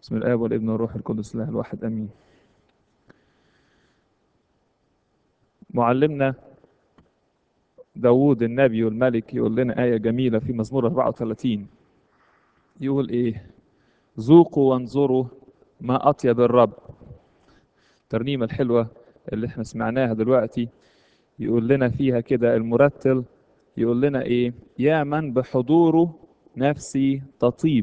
بسم الآب والابن والروح القدس الله الواحد آمين معلمنا داوود النبي والملك يقول لنا آية جميلة في مزمور 34 يقول إيه ذوقوا وانظروا ما أطيب الرب الترنيمة الحلوة اللي احنا سمعناها دلوقتي يقول لنا فيها كده المرتل يقول لنا إيه يا من بحضوره نفسي تطيب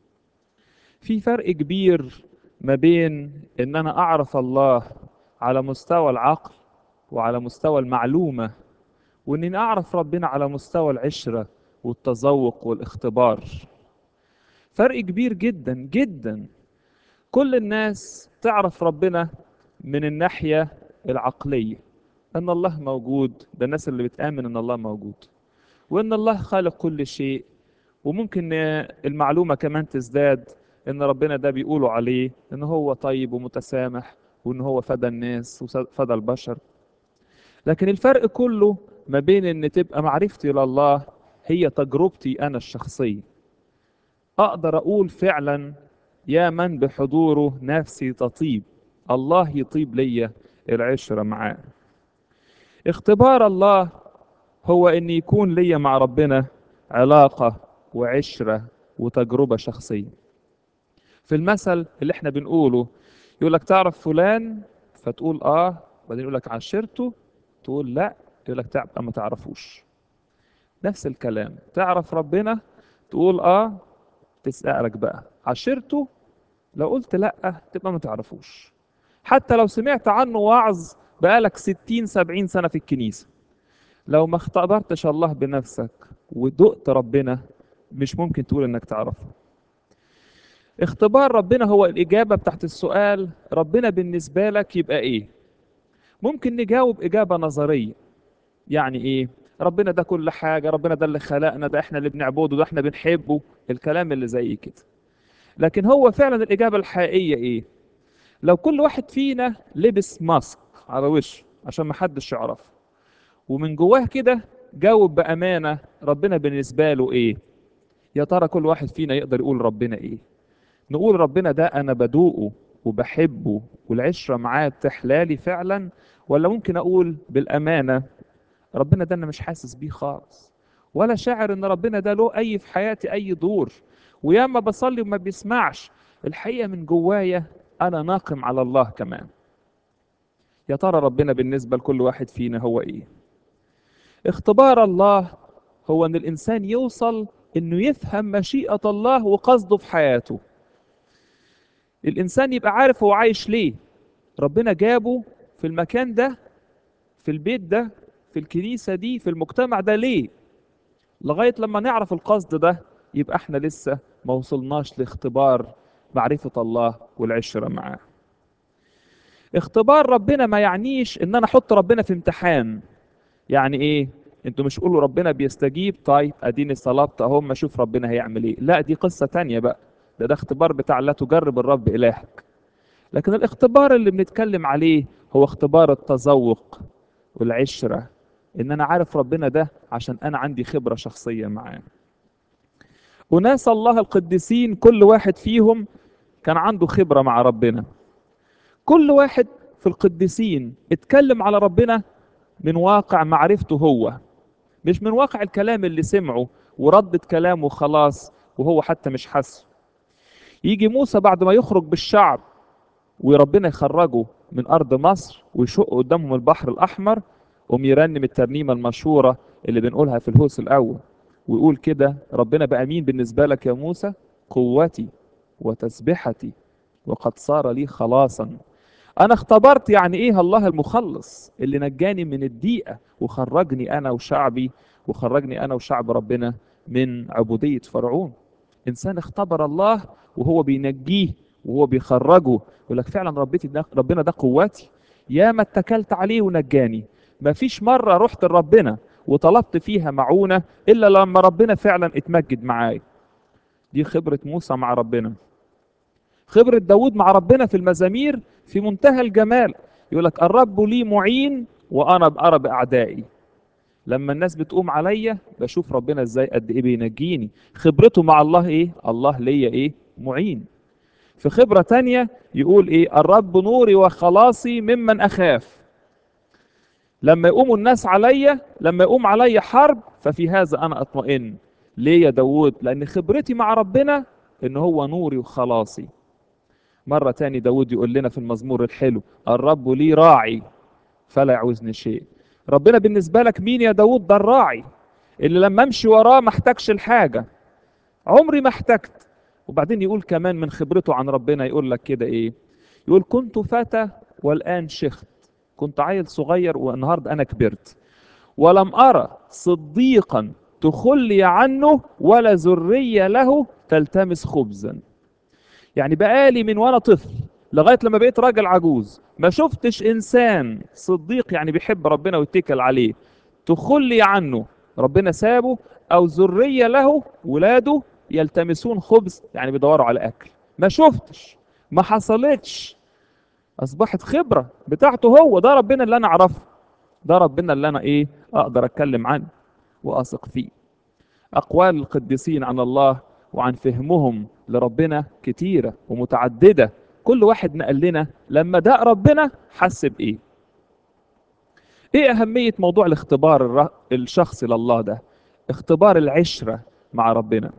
في فرق كبير ما بين ان انا اعرف الله على مستوى العقل وعلى مستوى المعلومة واني اعرف ربنا على مستوى العشرة والتذوق والاختبار فرق كبير جدا جدا كل الناس تعرف ربنا من الناحية العقلية ان الله موجود ده الناس اللي بتآمن ان الله موجود وان الله خالق كل شيء وممكن المعلومة كمان تزداد ان ربنا ده بيقولوا عليه ان هو طيب ومتسامح وان هو فدى الناس وفدى البشر لكن الفرق كله ما بين ان تبقى معرفتي لله هي تجربتي انا الشخصيه اقدر اقول فعلا يا من بحضوره نفسي تطيب الله يطيب ليا العشره معاه اختبار الله هو ان يكون ليا مع ربنا علاقه وعشره وتجربه شخصيه في المثل اللي احنا بنقوله يقول لك تعرف فلان فتقول اه بعدين يقول لك عشرته تقول لا يقول لك تعب ما تعرفوش نفس الكلام تعرف ربنا تقول اه تسألك بقى عشرته لو قلت لا تبقى ما تعرفوش حتى لو سمعت عنه وعظ بقالك ستين سبعين سنة في الكنيسة لو ما اختبرتش الله بنفسك ودقت ربنا مش ممكن تقول انك تعرفه اختبار ربنا هو الإجابة بتاعت السؤال ربنا بالنسبة لك يبقى إيه؟ ممكن نجاوب إجابة نظرية يعني إيه؟ ربنا ده كل حاجة ربنا ده اللي خلقنا ده إحنا اللي بنعبده ده إحنا بنحبه الكلام اللي زي كده لكن هو فعلا الإجابة الحقيقية إيه؟ لو كل واحد فينا لبس ماسك على وشه عشان ما حدش يعرفه ومن جواه كده جاوب بأمانة ربنا بالنسبة له إيه؟ يا ترى كل واحد فينا يقدر يقول ربنا إيه؟ نقول ربنا ده انا بدوقه وبحبه والعشره معاه تحلالي فعلا ولا ممكن اقول بالامانه ربنا ده انا مش حاسس بيه خالص ولا شاعر ان ربنا ده له اي في حياتي اي دور وياما بصلي وما بيسمعش الحقيقه من جوايا انا ناقم على الله كمان يا ترى ربنا بالنسبه لكل واحد فينا هو ايه اختبار الله هو ان الانسان يوصل انه يفهم مشيئه الله وقصده في حياته الانسان يبقى عارف هو عايش ليه ربنا جابه في المكان ده في البيت ده في الكنيسة دي في المجتمع ده ليه لغاية لما نعرف القصد ده يبقى احنا لسه ما وصلناش لاختبار معرفة الله والعشرة معاه اختبار ربنا ما يعنيش ان انا احط ربنا في امتحان يعني ايه انتوا مش قولوا ربنا بيستجيب طيب اديني صلبت اهو ما اشوف ربنا هيعمل ايه لا دي قصة تانية بقى ده ده اختبار بتاع لا تجرب الرب إلهك لكن الاختبار اللي بنتكلم عليه هو اختبار التذوق والعشرة ان انا عارف ربنا ده عشان انا عندي خبرة شخصية معاه أناس الله القديسين كل واحد فيهم كان عنده خبرة مع ربنا كل واحد في القديسين اتكلم على ربنا من واقع معرفته هو مش من واقع الكلام اللي سمعه وردت كلامه خلاص وهو حتى مش حاسه يجي موسى بعد ما يخرج بالشعب وربنا يخرجه من أرض مصر ويشق قدامهم البحر الأحمر قوم يرنم الترنيمة المشهورة اللي بنقولها في الهوس الأول ويقول كده ربنا بقى مين بالنسبة لك يا موسى قوتي وتسبحتي وقد صار لي خلاصا أنا اختبرت يعني إيه الله المخلص اللي نجاني من الضيقة وخرجني أنا وشعبي وخرجني أنا وشعب ربنا من عبودية فرعون إنسان اختبر الله وهو بينجيه وهو بيخرجه يقول لك فعلا ربيتي ده ربنا ده قوتي يا ما اتكلت عليه ونجاني ما فيش مرة رحت لربنا وطلبت فيها معونة إلا لما ربنا فعلا اتمجد معاي دي خبرة موسى مع ربنا خبرة داود مع ربنا في المزامير في منتهى الجمال يقول لك الرب لي معين وأنا بأرى بأعدائي لما الناس بتقوم عليا بشوف ربنا ازاي قد ايه بينجيني خبرته مع الله ايه الله ليا ايه معين في خبرة تانية يقول ايه الرب نوري وخلاصي ممن اخاف لما يقوموا الناس عليا لما يقوم عليا حرب ففي هذا انا اطمئن ليه يا داود لان خبرتي مع ربنا ان هو نوري وخلاصي مرة تاني داود يقول لنا في المزمور الحلو الرب لي راعي فلا يعوزني شيء ربنا بالنسبة لك مين يا داود ده الراعي اللي لما امشي وراه ما احتاجش الحاجة عمري ما احتجت وبعدين يقول كمان من خبرته عن ربنا يقول لك كده ايه يقول كنت فتى والآن شخت كنت عيل صغير والنهاردة أنا كبرت ولم أرى صديقا تخلي عنه ولا ذرية له تلتمس خبزا يعني بقالي من وانا طفل لغايه لما بقيت راجل عجوز ما شفتش انسان صديق يعني بيحب ربنا ويتكل عليه تخلي عنه ربنا سابه او ذريه له ولاده يلتمسون خبز يعني بيدوروا على اكل ما شفتش ما حصلتش اصبحت خبره بتاعته هو ده ربنا اللي انا اعرفه ده ربنا اللي انا ايه اقدر اتكلم عنه واثق فيه اقوال القديسين عن الله وعن فهمهم لربنا كتيرة ومتعددة كل واحد نقل لنا لما داق ربنا حس بإيه إيه أهمية موضوع الاختبار الر- الشخصي لله ده اختبار العشرة مع ربنا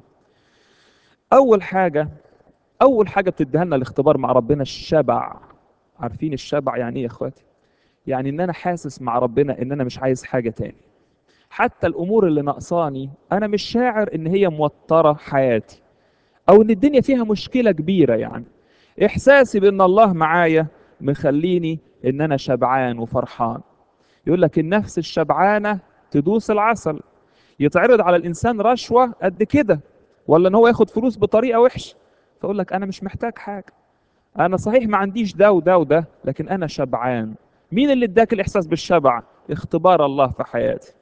أول حاجة أول حاجة بتديها لنا الاختبار مع ربنا الشبع عارفين الشبع يعني إيه يا إخواتي يعني إن أنا حاسس مع ربنا إن أنا مش عايز حاجة تاني حتى الأمور اللي ناقصاني أنا مش شاعر إن هي موترة حياتي او ان الدنيا فيها مشكله كبيره يعني احساسي بان الله معايا مخليني ان انا شبعان وفرحان يقول لك النفس الشبعانه تدوس العسل يتعرض على الانسان رشوه قد كده ولا ان هو ياخد فلوس بطريقه وحشه فاقول لك انا مش محتاج حاجه انا صحيح ما عنديش ده وده وده لكن انا شبعان مين اللي اداك الاحساس بالشبع اختبار الله في حياتي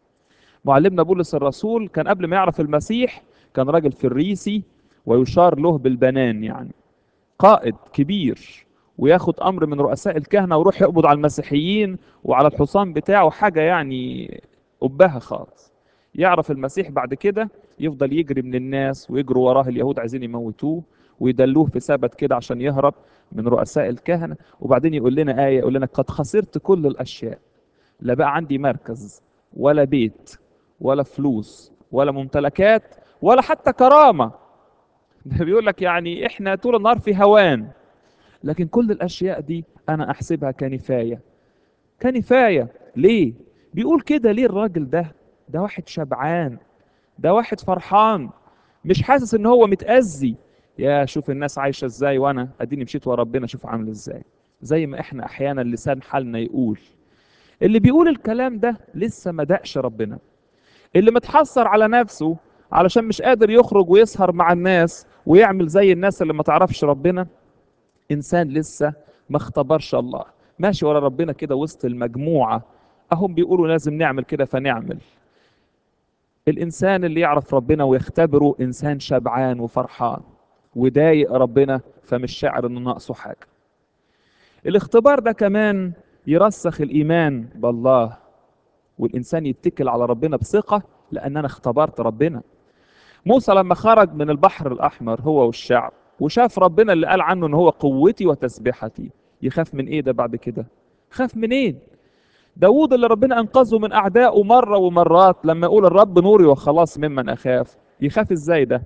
معلمنا بولس الرسول كان قبل ما يعرف المسيح كان راجل فريسي ويشار له بالبنان يعني قائد كبير وياخد امر من رؤساء الكهنه ويروح يقبض على المسيحيين وعلى الحصان بتاعه حاجه يعني قبها خالص يعرف المسيح بعد كده يفضل يجري من الناس ويجروا وراه اليهود عايزين يموتوه ويدلوه في سبت كده عشان يهرب من رؤساء الكهنه وبعدين يقول لنا ايه يقول لنا قد خسرت كل الاشياء لا بقى عندي مركز ولا بيت ولا فلوس ولا ممتلكات ولا حتى كرامه ده بيقول لك يعني احنا طول النهار في هوان لكن كل الاشياء دي انا احسبها كنفايه كنفايه ليه بيقول كده ليه الراجل ده ده واحد شبعان ده واحد فرحان مش حاسس ان هو متأذي يا شوف الناس عايشه ازاي وانا اديني مشيت ورا ربنا شوف عامل ازاي زي ما احنا احيانا لسان حالنا يقول اللي بيقول الكلام ده لسه ما دقش ربنا اللي متحسر على نفسه علشان مش قادر يخرج ويسهر مع الناس ويعمل زي الناس اللي ما تعرفش ربنا انسان لسه ما اختبرش الله ماشي ورا ربنا كده وسط المجموعه اهم بيقولوا لازم نعمل كده فنعمل الانسان اللي يعرف ربنا ويختبره انسان شبعان وفرحان وضايق ربنا فمش شاعر انه ناقصه حاجه الاختبار ده كمان يرسخ الايمان بالله والانسان يتكل على ربنا بثقه لان انا اختبرت ربنا موسى لما خرج من البحر الاحمر هو والشعب وشاف ربنا اللي قال عنه ان هو قوتي وتسبيحتي يخاف من ايه ده بعد كده خاف منين داوود اللي ربنا انقذه من اعدائه مره ومرات لما يقول الرب نوري وخلاص ممن اخاف يخاف ازاي ده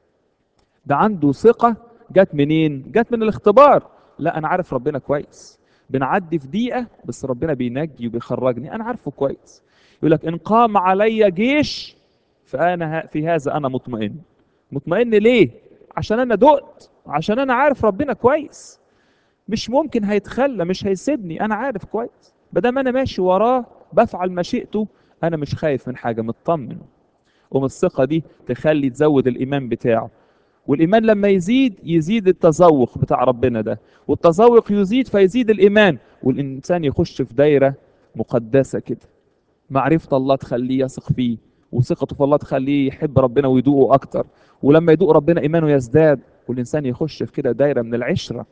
ده عنده ثقه جت منين جت من الاختبار لا انا عارف ربنا كويس بنعدي في دقيقه بس ربنا بينجي وبيخرجني انا عارفه كويس يقول لك ان قام علي جيش فانا ه- في هذا انا مطمئن مطمئن ليه عشان انا دقت عشان انا عارف ربنا كويس مش ممكن هيتخلى مش هيسيبني انا عارف كويس بدل انا ماشي وراه بفعل مشيئته انا مش خايف من حاجه مطمن ومن الثقه دي تخلي تزود الايمان بتاعه والايمان لما يزيد يزيد التذوق بتاع ربنا ده والتذوق يزيد فيزيد الايمان والانسان يخش في دايره مقدسه كده معرفه الله تخليه يثق فيه وثقته في الله تخليه يحب ربنا ويدوقه اكتر ولما يدوق ربنا ايمانه يزداد والانسان يخش في كده دايره من العشره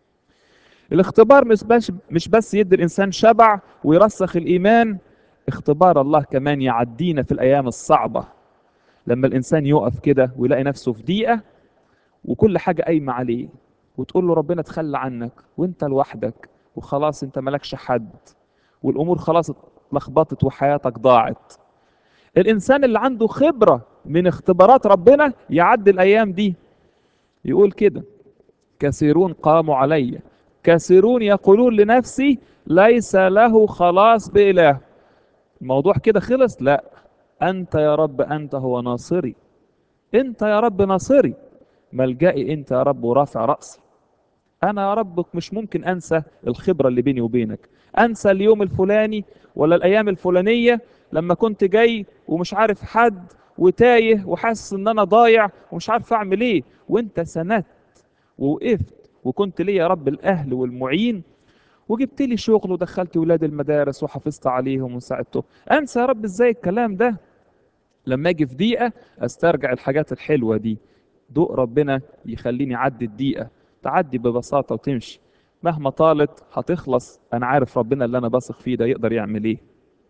الاختبار مش بس مش بس يدي الانسان شبع ويرسخ الايمان اختبار الله كمان يعدينا في الايام الصعبه لما الانسان يقف كده ويلاقي نفسه في ضيقه وكل حاجه قايمه عليه وتقول له ربنا تخلى عنك وانت لوحدك وخلاص انت مالكش حد والامور خلاص اتلخبطت وحياتك ضاعت الانسان اللي عنده خبره من اختبارات ربنا يعدي الايام دي يقول كده كثيرون قاموا علي كثيرون يقولون لنفسي ليس له خلاص بإله الموضوع كده خلص لا أنت يا رب أنت هو ناصري أنت يا رب ناصري ملجئي أنت يا رب ورافع رأسي أنا يا رب مش ممكن أنسى الخبرة اللي بيني وبينك أنسى اليوم الفلاني ولا الأيام الفلانية لما كنت جاي ومش عارف حد وتايه وحاسس ان انا ضايع ومش عارف اعمل ايه وانت سندت ووقفت وكنت لي يا رب الاهل والمعين وجبت لي شغل ودخلت ولاد المدارس وحافظت عليهم وساعدتهم انسى يا رب ازاي الكلام ده لما اجي في دقيقه استرجع الحاجات الحلوه دي ضوء ربنا يخليني اعدي الدقيقه تعدي ببساطه وتمشي مهما طالت هتخلص انا عارف ربنا اللي انا بثق فيه ده يقدر يعمل ايه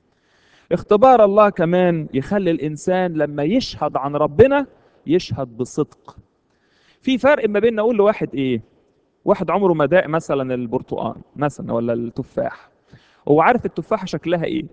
اختبار الله كمان يخلي الانسان لما يشهد عن ربنا يشهد بصدق في فرق ما بين اقول لواحد ايه واحد عمره ما داق مثلا البرتقال مثلا ولا التفاح هو عارف التفاحه شكلها ايه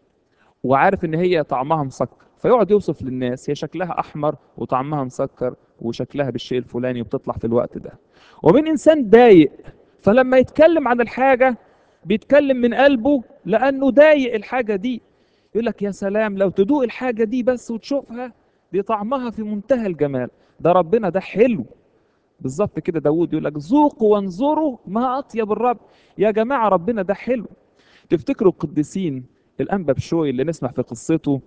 وعارف ان هي طعمها مسكر فيقعد يوصف للناس هي شكلها احمر وطعمها مسكر وشكلها بالشيء الفلاني وبتطلع في الوقت ده وبين انسان ضايق فلما يتكلم عن الحاجه بيتكلم من قلبه لانه ضايق الحاجه دي يقول لك يا سلام لو تدوق الحاجه دي بس وتشوفها دي طعمها في منتهى الجمال ده ربنا ده حلو بالظبط كده داوود يقول لك ذوقوا وانظروا ما اطيب الرب يا جماعه ربنا ده حلو تفتكروا القديسين الانبا بشوي اللي نسمع في قصته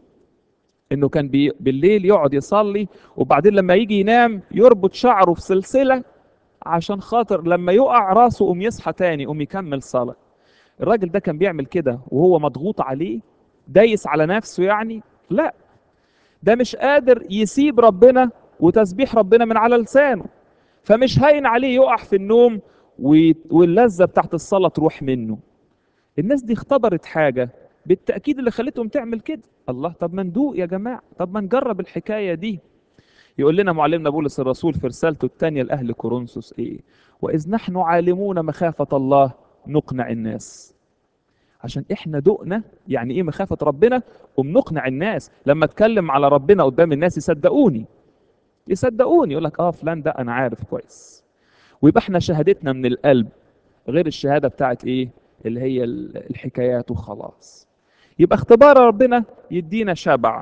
انه كان بي بالليل يقعد يصلي وبعدين لما يجي ينام يربط شعره في سلسله عشان خاطر لما يقع راسه قوم يصحى تاني قوم يكمل صلاه الراجل ده كان بيعمل كده وهو مضغوط عليه دايس على نفسه يعني لا ده مش قادر يسيب ربنا وتسبيح ربنا من على لسانه فمش هين عليه يقع في النوم واللذة بتاعت الصلاة تروح منه الناس دي اختبرت حاجة بالتأكيد اللي خلتهم تعمل كده الله طب ما ندوق يا جماعة طب ما نجرب الحكاية دي يقول لنا معلمنا بولس الرسول في رسالته الثانية لأهل كورنثوس إيه وإذ نحن عالمون مخافة الله نقنع الناس عشان احنا دقنا يعني ايه مخافة ربنا وبنقنع الناس لما اتكلم على ربنا قدام الناس يصدقوني يصدقوني يقول لك اه فلان ده انا عارف كويس ويبقى احنا شهادتنا من القلب غير الشهادة بتاعت ايه اللي هي الحكايات وخلاص يبقى اختبار ربنا يدينا شبع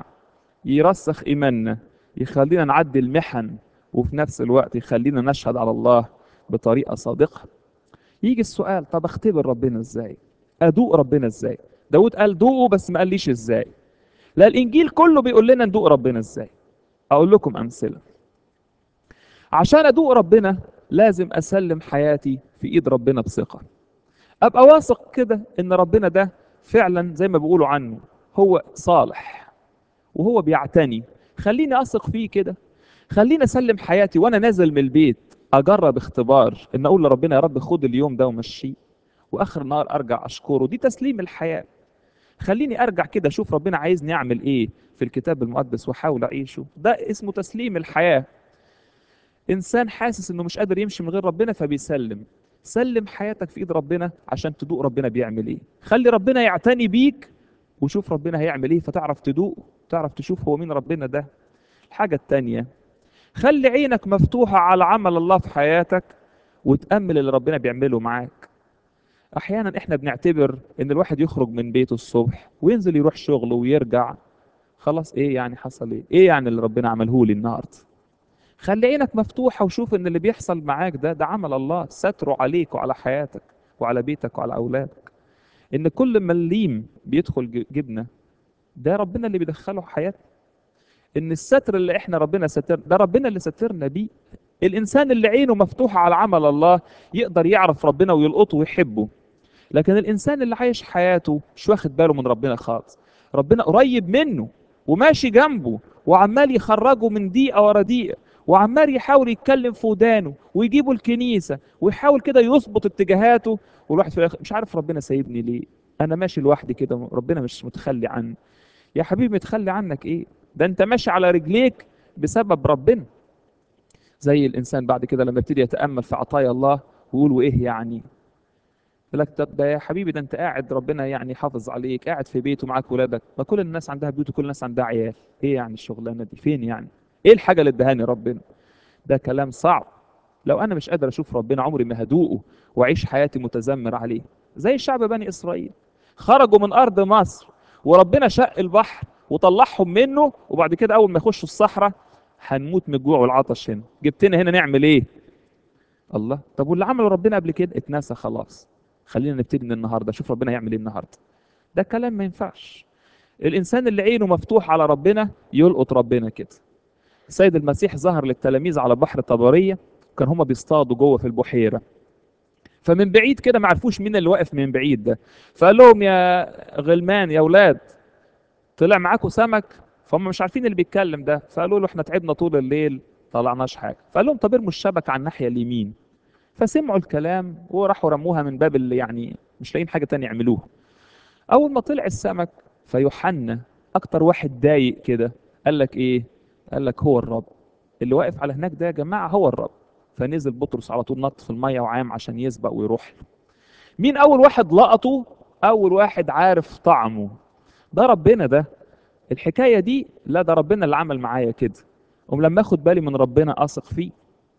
يرسخ ايماننا يخلينا نعدي المحن وفي نفس الوقت يخلينا نشهد على الله بطريقة صادقة يجي السؤال طب اختبر ربنا ازاي ادوق ربنا ازاي داود قال دوقه بس ما قاليش ازاي لا الانجيل كله بيقول لنا ندوق ربنا ازاي اقول لكم امثله عشان ادوق ربنا لازم اسلم حياتي في ايد ربنا بثقه ابقى واثق كده ان ربنا ده فعلا زي ما بيقولوا عنه هو صالح وهو بيعتني خليني اثق فيه كده خليني اسلم حياتي وانا نازل من البيت اجرب اختبار ان اقول لربنا يا رب خد اليوم ده ومشيه واخر النهار ارجع اشكره دي تسليم الحياه خليني ارجع كده اشوف ربنا عايزني اعمل ايه في الكتاب المقدس واحاول اعيشه ده اسمه تسليم الحياه انسان حاسس انه مش قادر يمشي من غير ربنا فبيسلم سلم حياتك في ايد ربنا عشان تدوق ربنا بيعمل ايه خلي ربنا يعتني بيك وشوف ربنا هيعمل ايه فتعرف تدوق تعرف تشوف هو مين ربنا ده الحاجه التانية خلي عينك مفتوحه على عمل الله في حياتك وتامل اللي ربنا بيعمله معاك احيانا احنا بنعتبر ان الواحد يخرج من بيته الصبح وينزل يروح شغله ويرجع خلاص ايه يعني حصل ايه ايه يعني اللي ربنا عمله لي النهارده خلي عينك مفتوحه وشوف ان اللي بيحصل معاك ده ده عمل الله ستره عليك وعلى حياتك وعلى بيتك وعلى اولادك ان كل مليم بيدخل جبنه ده ربنا اللي بيدخله حياتنا ان الستر اللي احنا ربنا ستر ده ربنا اللي سترنا بيه الانسان اللي عينه مفتوحه على عمل الله يقدر يعرف ربنا ويلقطه ويحبه لكن الانسان اللي عايش حياته مش واخد باله من ربنا خالص ربنا قريب منه وماشي جنبه وعمال يخرجه من دقيقه ورا دقيقه وعمال يحاول يتكلم في ودانه ويجيبه الكنيسه ويحاول كده يظبط اتجاهاته والواحد في الاخر مش عارف ربنا سايبني ليه انا ماشي لوحدي كده ربنا مش متخلي عني يا حبيبي متخلي عنك ايه ده انت ماشي على رجليك بسبب ربنا زي الانسان بعد كده لما يبتدي يتامل في عطايا الله ويقول وايه يعني يقول لك طب ده يا حبيبي ده انت قاعد ربنا يعني حافظ عليك قاعد في بيت ومعاك ولادك ما كل الناس عندها بيوت وكل الناس عندها عيال ايه يعني الشغلانه دي فين يعني ايه الحاجه اللي ادهاني ربنا ده كلام صعب لو انا مش قادر اشوف ربنا عمري ما هدوقه واعيش حياتي متذمر عليه زي شعب بني اسرائيل خرجوا من ارض مصر وربنا شق البحر وطلعهم منه وبعد كده اول ما يخشوا الصحراء هنموت من الجوع والعطش هنا جبتنا هنا نعمل ايه الله طب واللي عمله ربنا قبل كده اتنسى خلاص خلينا نبتدي من النهارده شوف ربنا هيعمل ايه النهارده ده كلام ما ينفعش الانسان اللي عينه مفتوح على ربنا يلقط ربنا كده السيد المسيح ظهر للتلاميذ على بحر طبريه كان هما بيصطادوا جوه في البحيره فمن بعيد كده ما عرفوش مين اللي واقف من بعيد ده فقال لهم يا غلمان يا اولاد طلع معاكم سمك فهم مش عارفين اللي بيتكلم ده فقالوا له احنا تعبنا طول الليل طلعناش حاجه فقال لهم طب ارموا الشبكه على الناحيه اليمين فسمعوا الكلام وراحوا رموها من باب اللي يعني مش لاقيين حاجه تانية يعملوها اول ما طلع السمك فيوحنا اكتر واحد ضايق كده قال لك ايه قال لك هو الرب اللي واقف على هناك ده يا جماعه هو الرب فنزل بطرس على طول نط في الميه وعام عشان يسبق ويروح له مين اول واحد لقطه اول واحد عارف طعمه ده ربنا ده الحكايه دي لا ده ربنا اللي عمل معايا كده ولما اخد بالي من ربنا اثق فيه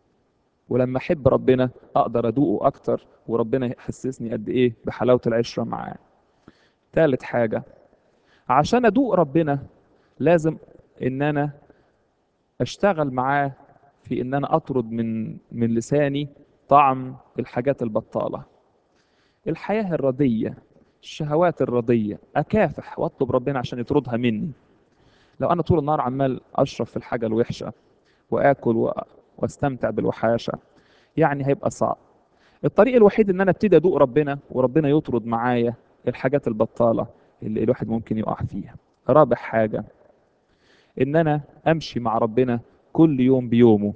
ولما احب ربنا اقدر ادوقه اكتر وربنا يحسسني قد ايه بحلاوه العشره معاه ثالث حاجه عشان ادوق ربنا لازم ان انا اشتغل معاه في ان انا اطرد من من لساني طعم الحاجات البطاله الحياه الرديه الشهوات الرديه اكافح واطلب ربنا عشان يطردها مني لو انا طول النهار عمال اشرب في الحاجه الوحشه واكل و... واستمتع بالوحاشه يعني هيبقى صعب الطريق الوحيد ان انا ابتدي ادوق ربنا وربنا يطرد معايا الحاجات البطاله اللي الواحد ممكن يقع فيها رابع حاجه ان انا امشي مع ربنا كل يوم بيومه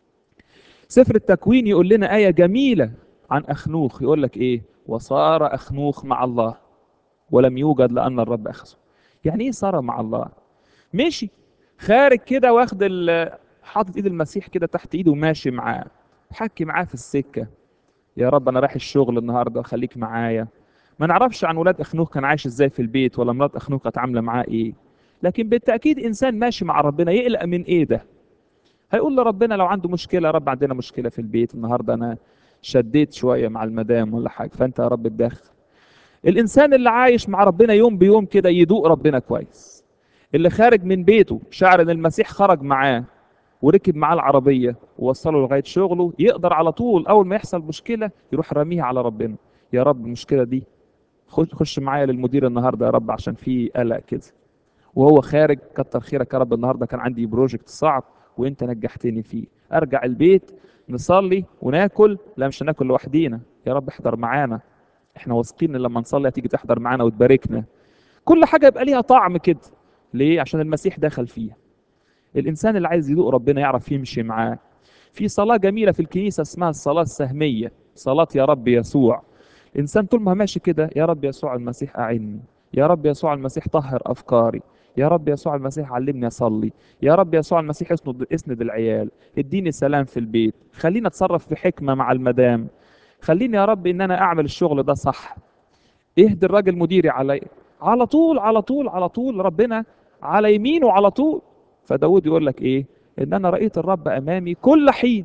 سفر التكوين يقول لنا آية جميلة عن أخنوخ يقول لك إيه وصار أخنوخ مع الله ولم يوجد لأن الرب أخذه يعني إيه صار مع الله مشي خارج كده واخد ال- حاطط ايد المسيح كده تحت ايده وماشي معاه حكي معاه في السكة يا رب انا رايح الشغل النهارده خليك معايا ما نعرفش عن ولاد اخنوخ كان عايش ازاي في البيت ولا مرات اخنوخ كانت عامله معاه ايه لكن بالتاكيد انسان ماشي مع ربنا يقلق من ايه ده هيقول لربنا لو عنده مشكله يا رب عندنا مشكله في البيت النهارده انا شديت شويه مع المدام ولا حاجه فانت يا رب تدخل الانسان اللي عايش مع ربنا يوم بيوم كده يدوق ربنا كويس اللي خارج من بيته شعر ان المسيح خرج معاه وركب معاه العربيه ووصله لغايه شغله يقدر على طول اول ما يحصل مشكله يروح راميها على ربنا يا رب المشكله دي خش خش معايا للمدير النهارده يا رب عشان في قلق كده وهو خارج كتر خيرك يا رب النهارده كان عندي بروجكت صعب وانت نجحتني فيه ارجع البيت نصلي وناكل لا مش هناكل لوحدينا يا رب احضر معانا احنا واثقين ان لما نصلي هتيجي تحضر معانا وتباركنا كل حاجه يبقى ليها طعم كده ليه عشان المسيح دخل فيها الانسان اللي عايز يدوق ربنا يعرف يمشي معاه في صلاه جميله في الكنيسه اسمها الصلاه السهميه صلاه يا رب يسوع الانسان طول ما ماشي كده يا رب يسوع المسيح اعني يا رب يسوع المسيح طهر افكاري يا رب يسوع المسيح علمني اصلي يا رب يسوع المسيح اسند اسند العيال اديني سلام في البيت خليني اتصرف بحكمه مع المدام خليني يا رب ان انا اعمل الشغل ده صح اهدي الراجل مديري علي على طول على طول على طول ربنا على يمينه على طول فداود يقول لك ايه ان انا رايت الرب امامي كل حين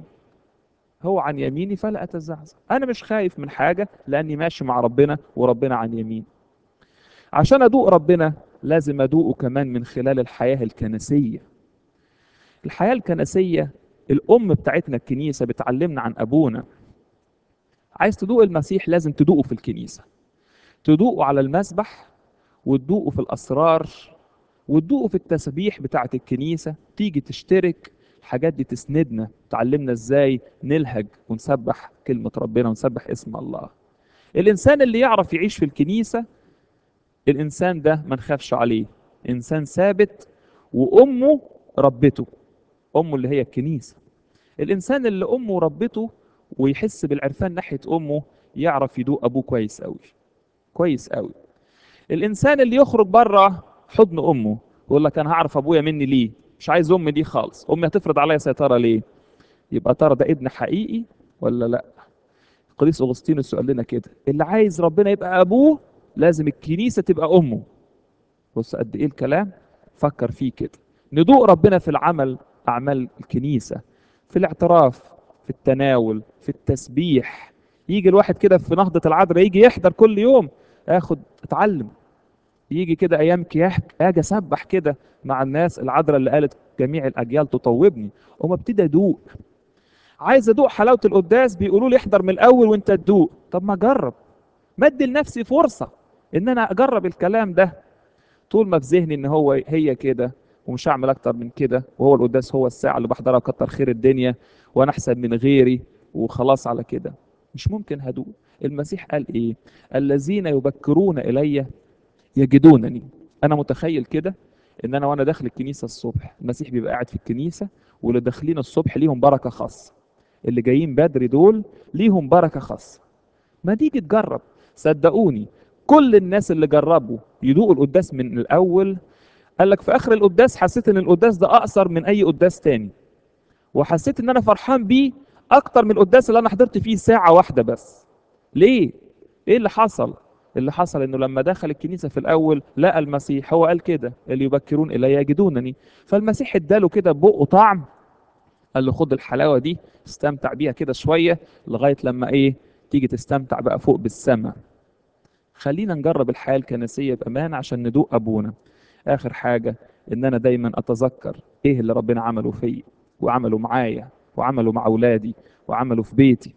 هو عن يميني فلا اتزعزع انا مش خايف من حاجه لاني ماشي مع ربنا وربنا عن يمين عشان ادوق ربنا لازم ادوقه كمان من خلال الحياه الكنسيه الحياه الكنسيه الام بتاعتنا الكنيسه بتعلمنا عن ابونا عايز تدوق المسيح لازم تدوقه في الكنيسه تدوقه على المسبح وتدوقه في الاسرار وتدوقه في التسبيح بتاعه الكنيسه تيجي تشترك الحاجات دي تسندنا تعلمنا ازاي نلهج ونسبح كلمه ربنا ونسبح اسم الله الانسان اللي يعرف يعيش في الكنيسه الانسان ده ما نخافش عليه انسان ثابت وامه ربته امه اللي هي الكنيسه الانسان اللي امه ربته ويحس بالعرفان ناحيه امه يعرف يدوق ابوه كويس قوي كويس قوي الانسان اللي يخرج بره حضن امه يقول لك انا هعرف ابويا مني ليه مش عايز امي دي خالص امي هتفرض عليا سيطره ليه يبقى ترى ده ابن حقيقي ولا لا القديس اغسطينوس قال لنا كده اللي عايز ربنا يبقى ابوه لازم الكنيسه تبقى امه بص قد ايه الكلام فكر فيه كده ندوق ربنا في العمل اعمال الكنيسه في الاعتراف في التناول في التسبيح يجي الواحد كده في نهضه العذراء يجي يحضر كل يوم اخد اتعلم يجي كده ايام كياح اجي اسبح كده مع الناس العذراء اللي قالت جميع الاجيال تطوبني وما ابتدي ادوق عايز ادوق حلاوه القداس بيقولوا لي احضر من الاول وانت تدوق طب ما اجرب مدي لنفسي فرصه ان انا اجرب الكلام ده طول ما في ذهني ان هو هي كده ومش هعمل اكتر من كده وهو القداس هو الساعه اللي بحضرها كتر خير الدنيا وانا احسن من غيري وخلاص على كده مش ممكن هدوء المسيح قال ايه الذين يبكرون الي يجدونني انا متخيل كده ان انا وانا داخل الكنيسه الصبح المسيح بيبقى قاعد في الكنيسه واللي داخلين الصبح ليهم بركه خاصه اللي جايين بدري دول ليهم بركه خاصه ما تيجي تجرب صدقوني كل الناس اللي جربوا يدوقوا القداس من الاول قال لك في اخر القداس حسيت ان القداس ده اقصر من اي قداس تاني وحسيت ان انا فرحان بيه اكتر من القداس اللي انا حضرت فيه ساعه واحده بس ليه ايه اللي حصل اللي حصل انه لما دخل الكنيسه في الاول لقى المسيح هو قال كده اللي يبكرون الي يجدونني فالمسيح اداله كده بقه طعم قال له خد الحلاوه دي استمتع بيها كده شويه لغايه لما ايه تيجي تستمتع بقى فوق بالسماء خلينا نجرب الحياه الكنسيه بامانه عشان ندوق ابونا اخر حاجه ان انا دايما اتذكر ايه اللي ربنا عمله فيا وعمله معايا وعمله مع اولادي وعمله في بيتي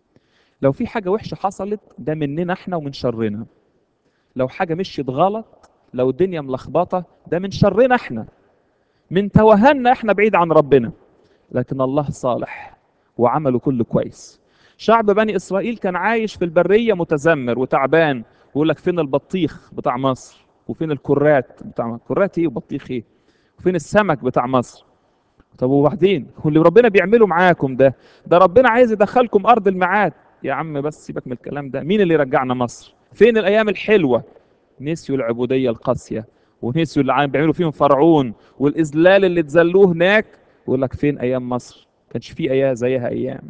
لو في حاجه وحشه حصلت ده مننا احنا ومن شرنا لو حاجه مشيت غلط لو الدنيا ملخبطه ده من شرنا احنا من توهنا احنا بعيد عن ربنا لكن الله صالح وعمله كله كويس شعب بني اسرائيل كان عايش في البريه متذمر وتعبان ويقول لك فين البطيخ بتاع مصر وفين الكرات بتاع كرات ايه وبطيخ ايه وفين السمك بتاع مصر طب وبعدين واللي ربنا بيعمله معاكم ده ده ربنا عايز يدخلكم ارض الميعاد يا عم بس سيبك من الكلام ده مين اللي رجعنا مصر فين الايام الحلوه نسيوا العبوديه القاسيه ونسيوا اللي عم بيعملوا فيهم فرعون والاذلال اللي اتذلوه هناك ويقول لك فين ايام مصر كانش في ايام زيها ايام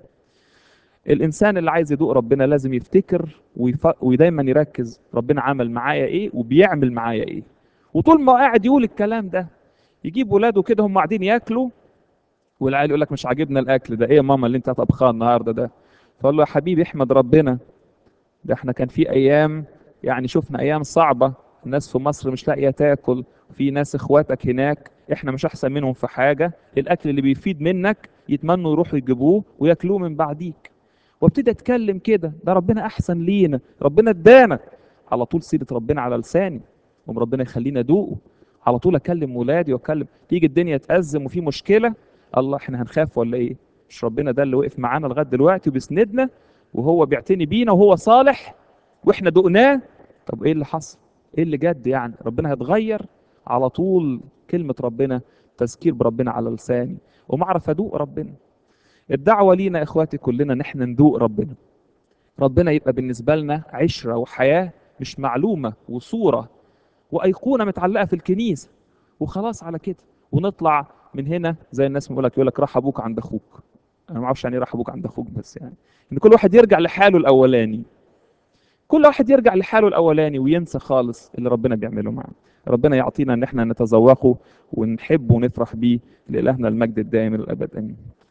الانسان اللي عايز يدوق ربنا لازم يفتكر ويف... ودايما يركز ربنا عمل معايا ايه وبيعمل معايا ايه وطول ما قاعد يقول الكلام ده يجيب ولاده كده هم قاعدين ياكلوا والعيال يقول لك مش عاجبنا الاكل ده ايه يا ماما اللي انت طبخاه النهارده ده فقال له يا حبيبي احمد ربنا ده احنا كان في ايام يعني شفنا ايام صعبه الناس في مصر مش لاقيه تاكل في ناس اخواتك هناك احنا مش احسن منهم في حاجه الاكل اللي بيفيد منك يتمنوا يروحوا يجيبوه وياكلوه من بعديك وابتدي اتكلم كده ده ربنا احسن لينا ربنا ادانا على طول سيره ربنا على لساني قوم ربنا يخلينا ادوقه على طول اكلم ولادي واكلم تيجي الدنيا تأزم وفي مشكله الله احنا هنخاف ولا ايه مش ربنا ده اللي وقف معانا لغايه دلوقتي وبيسندنا وهو بيعتني بينا وهو صالح واحنا دقناه طب ايه اللي حصل ايه اللي جد يعني ربنا هيتغير على طول كلمه ربنا تذكير بربنا على لساني وما اعرف ادوق ربنا الدعوه لينا يا اخواتي كلنا ان احنا ندوق ربنا ربنا يبقى بالنسبه لنا عشره وحياه مش معلومه وصوره وايقونه متعلقه في الكنيسه وخلاص على كده ونطلع من هنا زي الناس بيقول لك يقول لك راح ابوك عند اخوك انا ما اعرفش يعني ايه راح ابوك عند اخوك بس يعني ان كل واحد يرجع لحاله الاولاني كل واحد يرجع لحاله الاولاني وينسى خالص اللي ربنا بيعمله معاه ربنا يعطينا ان احنا نتذوقه ونحبه ونفرح بيه لالهنا المجد الدائم الابد امين